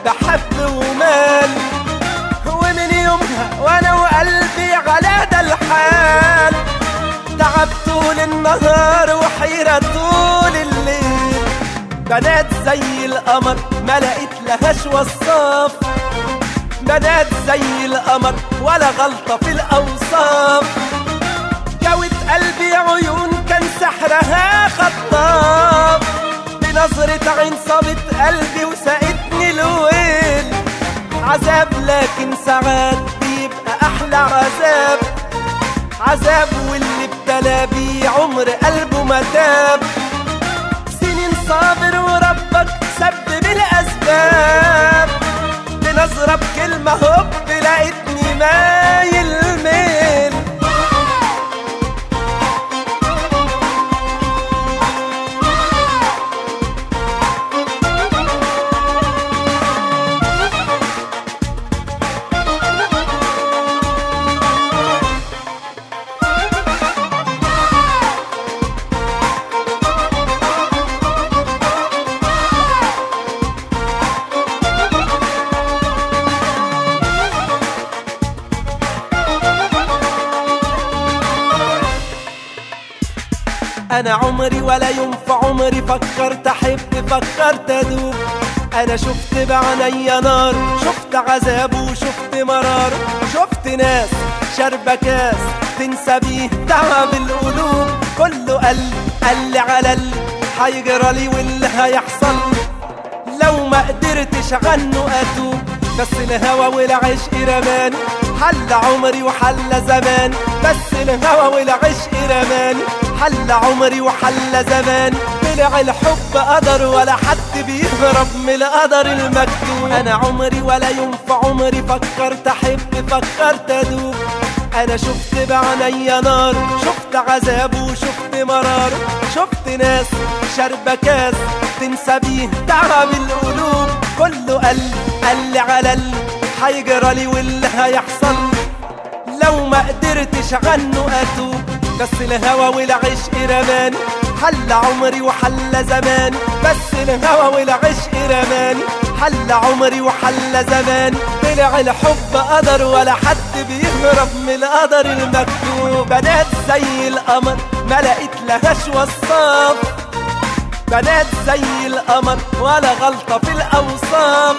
بحب ومال ومن يومها وانا وقلبي على ده الحال تعب طول النهار وحيرة طول الليل بنات زي القمر ما لقيت لهاش وصاف بنات زي القمر ولا غلطة في الأوصاف جوت قلبي عيون كان سحرها خطاف بنظرة عين صابت قلبي وسقتني الويل عذاب لكن ساعات بيبقى أحلى عذاب عذاب واللي ابتلى بيه عمر قلبه ما تاب سنين صابر وربك سبب الأسباب بنظرة بكلمة هوب لقيتني مايل ميل انا عمري ولا يوم في عمري فكرت احب فكرت ادوب انا شفت بعينيا نار شفت عذاب وشفت مرار شفت ناس شاربة كاس تنسى بيه تعب القلوب كله قال قال لي على اللي هيجرى لي واللي هيحصل لو ما قدرتش عنه اتوب بس الهوى والعشق رماني حل عمري وحل زماني بس الهوى والعشق رماني حل عمري وحل زماني طلع الحب قدر ولا حد بيهرب من القدر المكتوب انا عمري ولا يوم في عمري فكرت احب فكرت ادوب انا شفت بعينيا نار شفت عذاب وشفت مرار شفت ناس شاربة كاس تنسى بيه تعب القلوب كله قال قال لي على اللي هيجرى لي واللي هيحصل لو ما قدرتش عنه اتوب بس الهوى والعشق رماني حل عمري وحل زماني بس الهوى والعشق رماني حل عمري وحل زماني طلع الحب قدر ولا حد بيهرب من القدر المكتوب بنات زي القمر ما لقيت لهاش وصاف بنات زي القمر ولا غلطة في الأوصاف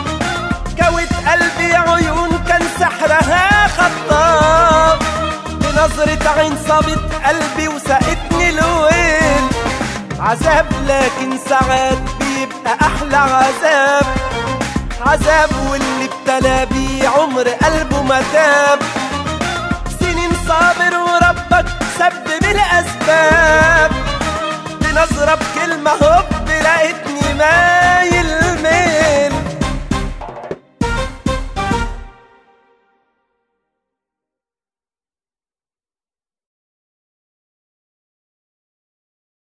جوت قلبي عيون كان سحرها خطاف بنظرة عين صابت قلبي وسقتني الويل عذاب لكن ساعات بيبقى أحلى عذاب عذاب واللي ابتلى بيه عمر قلبه ما تاب سنين صابر وربك سبب الأسباب بنظرة بكلمة هوب لقيتني مايل